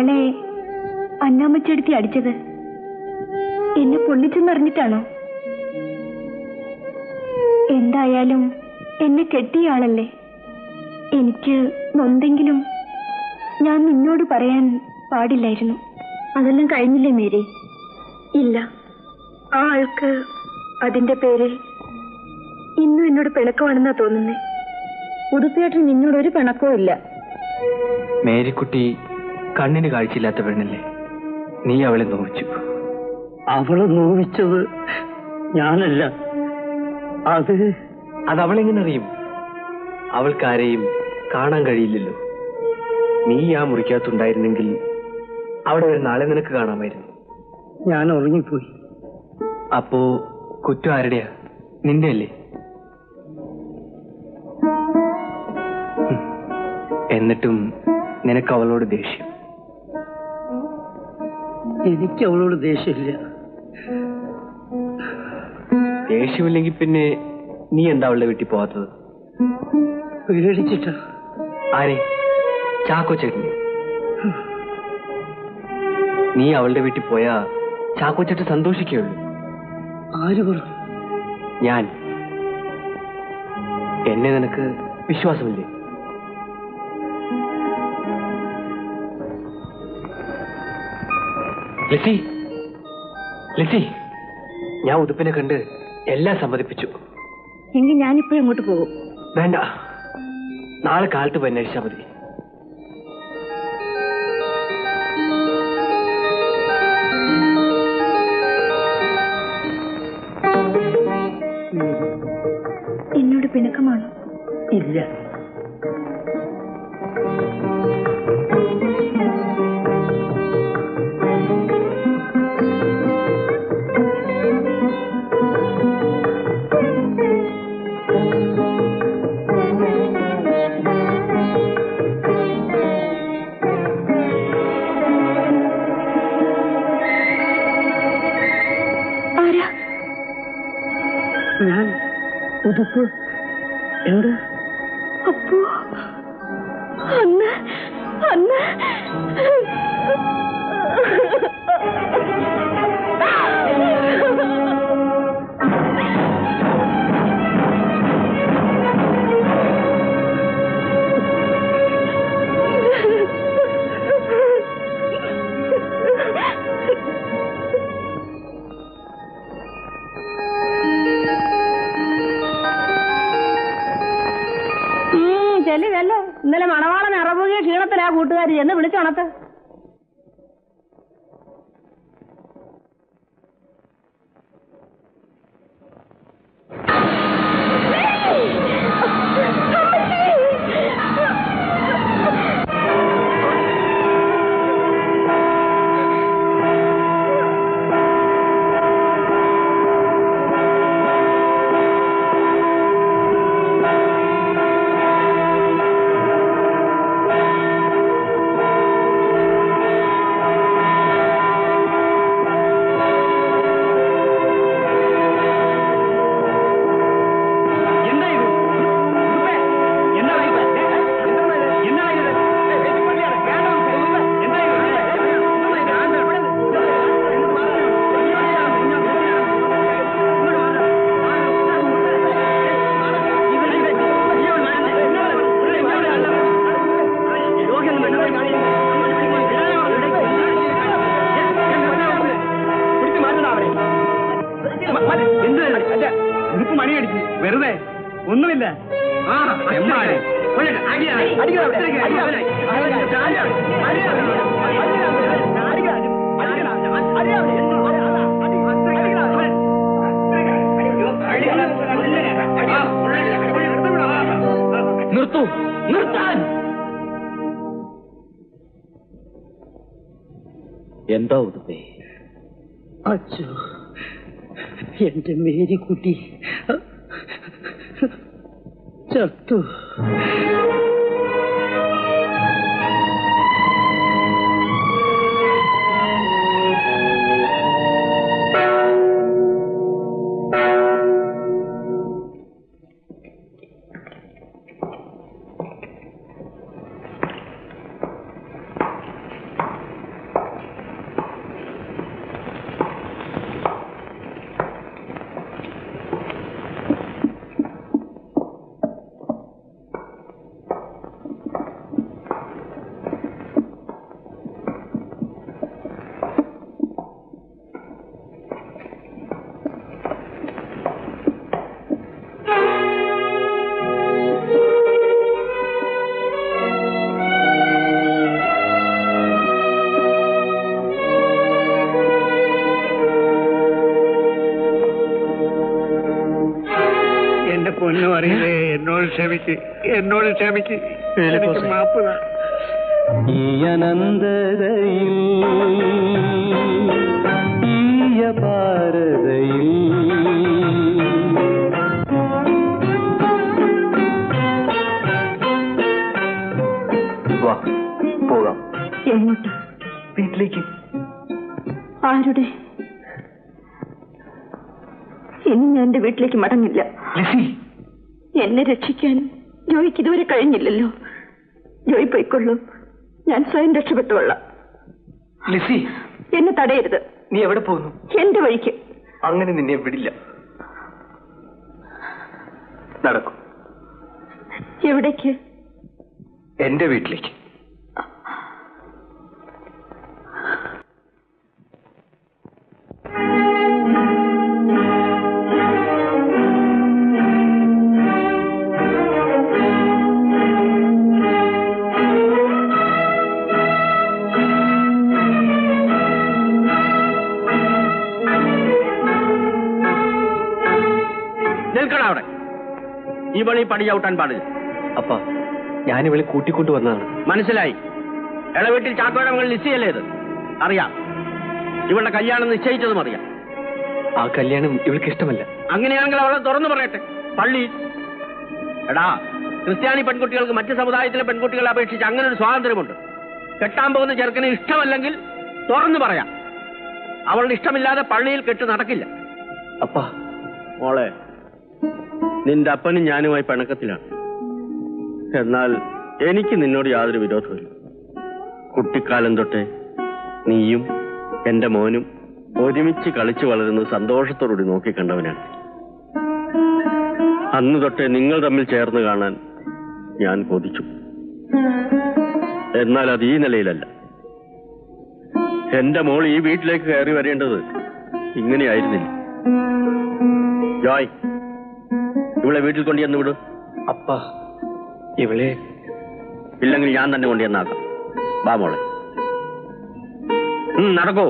അയാളെ അന്നാമ്മച്ചെടുത്തി അടിച്ചത് എന്നെ പൊള്ളിച്ചെന്നറിഞ്ഞിട്ടാണോ എന്തായാലും എന്നെ കെട്ടിയ ആളല്ലേ എനിക്ക് നൊന്തെങ്കിലും ഞാൻ നിന്നോട് പറയാൻ പാടില്ലായിരുന്നു അതെല്ലാം കഴിഞ്ഞില്ലേ മേരി ഇല്ല ആ ആൾക്ക് അതിന്റെ പേരിൽ ഇന്നും എന്നോട് പിണക്കമാണെന്നാ തോന്നുന്നേ ഉടുപ്പിയേട്ടൻ നിന്നോട് ഒരു പിണക്കവും ഇല്ല മേരിക്കുട്ടി കണ്ണിന് കാഴ്ചയില്ലാത്ത പെണ്ണല്ലേ നീ അവളെ നോവിച്ചു അവളെ നോവിച്ചത് ഞാനല്ല അത് അത് അവളെങ്ങനെ അറിയും അവൾക്കാരെയും കാണാൻ കഴിയില്ലല്ലോ നീ ആ മുറിക്കകത്തുണ്ടായിരുന്നെങ്കിൽ അവിടെ ഒരു നാളെ നിനക്ക് കാണാമായിരുന്നു ഞാൻ ഉറങ്ങിപ്പോയി അപ്പോ കുറ്റം ആരുടെയാ നിന്റെ അല്ലേ ഹും. എന്നിട്ടും നിനക്ക് അവളോട് ദേഷ്യം എനിക്ക് അവളോട് ദേഷ്യമില്ല ദേഷ്യമില്ലെങ്കിൽ പിന്നെ നീ എന്താ അവളുടെ വീട്ടിൽ പോകാത്തത് പേടിച്ചിട്ടാ ആരെ ചാക്കോ ചേട്ടന് നീ അവളുടെ വീട്ടിൽ പോയാ ചാക്കോ ചേട്ടൻ സന്തോഷിക്കുകയുള്ളൂ ആര് പറഞ്ഞു ഞാൻ എന്നെ നിനക്ക് വിശ്വാസമില്ലേ ലിസി ലിസി ഞാൻ ഉടുപ്പിനെ കണ്ട് എല്ലാം സമ്മതിപ്പിച്ചു എങ്കിൽ ഞാനിപ്പോഴും അങ്ങോട്ട് പോകും വേണ്ട നാളെ കാലത്ത് പോയി അന്വേഷിച്ചാൽ മതി എന്നോട് പിണക്കമാണോ ഇല്ല ആരാ ഞാൻ ഉതുപ്പ് എന്താ അപ്പോ അന്ന് അന്ന് ചെല്ലു ചെല്ലു ഇന്നലെ മണവാളൻ അറവുകയെ ക്ഷീണത്തിലാ കൂട്ടുകാരി എന്ന് വിളിച്ചുണത്ത് ഉടുപ്പ് മണിയടിച്ച് വെറുതെ ഒന്നുമില്ല ആ എമ്മാരെ നിർത്തൂ നിർത്താൻ എന്താ ഉടുപ്പേ അച്ഛോ എന്റെ മേരിക്കുട്ടി ചത്തു അറിയില്ലേ എന്നോട് ക്ഷമിക്ക് എന്നോട് ക്ഷമിക്ക് എനിക്ക് പോസേ. മാപ്പ് താ. ഈ അനന്തതയിൽ ഈയ ഭാരതയിൽ വാ പോകാം എങ്ങോട്ട് വീട്ടിലേക്ക് ആരുടെ ഇനി ഞാൻ എന്റെ വീട്ടിലേക്ക് മടങ്ങില്ല ലിസി എന്നെ രക്ഷിക്കാൻ ജോയിക്ക് ഇതുവരെ കഴിഞ്ഞില്ലല്ലോ ജോയി പോയിക്കൊള്ളൂ ഞാൻ സ്വയം രക്ഷപ്പെട്ടുകൊള്ളാം ലിസി എന്നെ തടയരുത് നീ എവിടെ പോകുന്നു എന്റെ വഴിക്ക് അങ്ങനെ നിന്നെ വിടില്ല നടക്കും എവിടേക്ക് എന്റെ വീട്ടിലേക്ക് നിൽക്കണം അവിടെ ഈ പണി പടി ചവിട്ടാൻ പാടില്ല അപ്പ ഞാൻ ഇവളെ കൂട്ടിക്കൊണ്ടു വന്നതാണ് മനസ്സിലായി ഇളവീട്ടിൽ ചാക്കോയുടെ മകൾ ലിസിയല്ലേ ഇത് അറിയാം ഇവളുടെ കല്യാണം നിശ്ചയിച്ചതും അറിയാം ആ കല്യാണം ഇവൾക്ക് ഇഷ്ടമല്ല അങ്ങനെയാണെങ്കിൽ അവളെ തുറന്നു പറയട്ടെ പള്ളി എടാ ക്രിസ്ത്യാനി പെൺകുട്ടികൾക്ക് മറ്റ് സമുദായത്തിലെ പെൺകുട്ടികളെ അപേക്ഷിച്ച് അങ്ങനെ ഒരു സ്വാതന്ത്ര്യമുണ്ട് കെട്ടാൻ പോകുന്ന ചെറുക്കന് ഇഷ്ടമല്ലെങ്കിൽ തുറന്നു പറയാം അവളുടെ ഇഷ്ടമില്ലാതെ പള്ളിയിൽ കെട്ട് നടക്കില്ല അപ്പ മോളെ നിന്റെ അപ്പനും ഞാനുമായി പിണക്കത്തിലാണ് എന്നാൽ എനിക്ക് നിന്നോട് യാതൊരു വിരോധമില്ല കുട്ടിക്കാലം തൊട്ടേ നീയും എന്റെ മോനും ഒരുമിച്ച് കളിച്ചു വളരുന്നത് സന്തോഷത്തോടുകൂടി നോക്കിക്കണ്ടവനാണ് അന്ന് തൊട്ടേ നിങ്ങൾ തമ്മിൽ ചേർന്ന് കാണാൻ ഞാൻ കൊതിച്ചു എന്നാൽ അത് ഈ നിലയിലല്ല എന്റെ മോൾ ഈ വീട്ടിലേക്ക് കയറി വരേണ്ടത് ഇങ്ങനെയായിരുന്നില്ല ജോയ് ഇവളെ വീട്ടിൽ കൊണ്ടുചെന്ന് വിടും അപ്പ ഇവളെ ഇല്ലെങ്കിൽ ഞാൻ തന്നെ കൊണ്ടുചെന്നാക്കാം വാ മോളെ ഉം, നടക്കൂ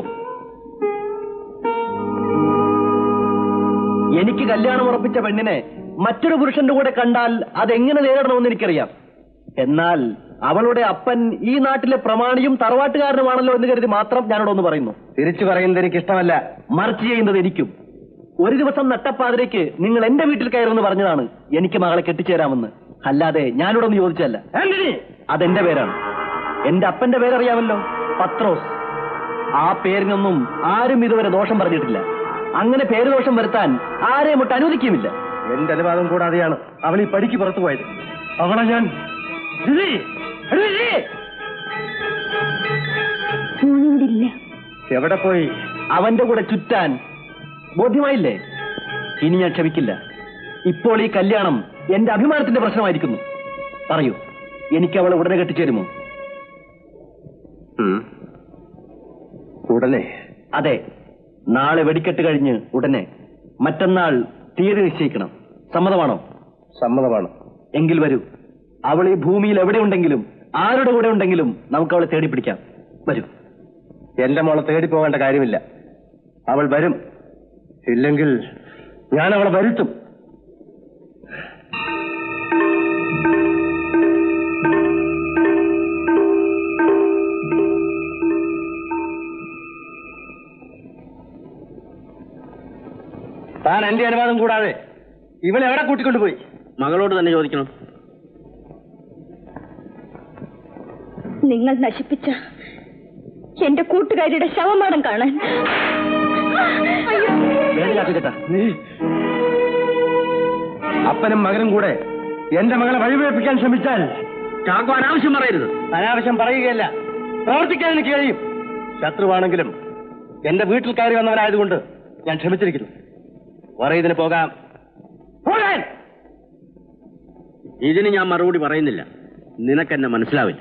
എനിക്ക് കല്യാണം ഉറപ്പിച്ച പെണ്ണിനെ മറ്റൊരു പുരുഷന്റെ കൂടെ കണ്ടാൽ അതെങ്ങനെ നേരിടണമെന്ന് എനിക്കറിയാം എന്നാൽ അവളുടെ അപ്പൻ ഈ നാട്ടിലെ പ്രമാണിയും തറവാട്ടുകാരനുമാണല്ലോ എന്ന് കരുതി മാത്രം ഞാനോടൊന്ന് പറയുന്നു തിരിച്ചു പറയുന്നത് എനിക്ക് ഇഷ്ടമല്ല മറിച്ച് ചെയ്യുന്നത് എനിക്കും ഒരു ദിവസം നട്ടപ്പാതിരയ്ക്ക് നിങ്ങൾ എന്റെ വീട്ടിൽ കയറുമെന്ന് പറഞ്ഞതാണ് എനിക്ക് മകളെ കെട്ടിച്ചേരാമെന്ന് അല്ലാതെ ഞാനിവിടെ ചോദിച്ചല്ല അതെന്റെ പേരാണ് എന്റെ അപ്പന്റെ പേരറിയാമല്ലോ പത്രോസ് ആ പേരിനൊന്നും ആരും ഇതുവരെ ദോഷം പറഞ്ഞിട്ടില്ല അങ്ങനെ പേര് ദോഷം വരുത്താൻ ആരെയും ഒട്ട് അനുവദിക്കുമില്ല എന്റെ അനുവാദം കൂടാതെയാണ് അവൾ ഈ പടിക്ക് പുറത്തു പോയത് അവളെ ഞാൻ ലിലി! എടി ലിലി! മോനിവിടില്ല എവിടെ പോയി അവന്റെ കൂടെ ചുറ്റാൻ ബോധ്യമായില്ലേ ഇനി ഞാൻ ക്ഷമിക്കില്ല ഇപ്പോൾ ഈ കല്യാണം എന്റെ അഭിമാനത്തിന്റെ പ്രശ്നമായിരിക്കുന്നു പറയൂ എനിക്ക് അവളെ ഉടനെ കെട്ടിച്ചേരുമോ ഉടനെ അതെ നാളെ വെടിക്കെട്ട് കഴിഞ്ഞ് ഉടനെ മറ്റന്നാൾ തീയതി നിശ്ചയിക്കണം സമ്മതമാണോ സമ്മതമാണ് എങ്കിൽ വരൂ അവൾ ഈ ഭൂമിയിൽ എവിടെയുണ്ടെങ്കിലും ആരുടെ കൂടെ ഉണ്ടെങ്കിലും നമുക്ക് അവളെ തേടി പിടിക്കാം വരൂ എന്റെ മോളെ തേടി പോകേണ്ട കാര്യമില്ല അവൾ വരും ഇല്ലെങ്കിൽ ഞാൻ അവളെ വരുത്തും താൻ എന്റെ അനുവാദം കൂടാതെ ഇവളെ എവിടെ കൂട്ടിക്കൊണ്ടുപോയി മകളോട് തന്നെ ചോദിക്കണം നിങ്ങൾ നശിപ്പിച്ച എന്റെ കൂട്ടുകാരിയുടെ ശവമാടം കാണാൻ വേദനയാക്കി ചേട്ടാ അപ്പനും മകനും കൂടെ എന്റെ മകളെ വഴിപിഴപ്പിക്കാൻ ശ്രമിച്ചാൽ ചാക്കോ അനാവശ്യം പറയരുത് അനാവശ്യം പറയുകയല്ല പ്രവർത്തിക്കാൻ എനിക്ക് കഴിയും ശത്രുവാണെങ്കിലും എന്റെ വീട്ടിൽ കയറി വന്നവനായതുകൊണ്ട് ഞാൻ ക്ഷമിച്ചിരിക്കുന്നു ഇതിന് പോകാം പോകാൻ ഇതിന് ഞാൻ മറുപടി പറയുന്നില്ല നിനക്കെന്നെ മനസ്സിലാവില്ല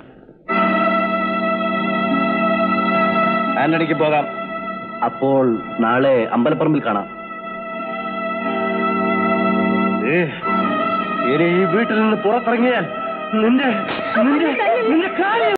ആന്റണിക്ക് പോകാം അപ്പോൾ നാളെ അമ്പലപ്പറമ്പിൽ കാണാം ഇനി ഈ വീട്ടിൽ നിന്ന് പുറത്തിറങ്ങിയാൽ നിന്റെ നിന്റെ നിന്റെ കാര്യം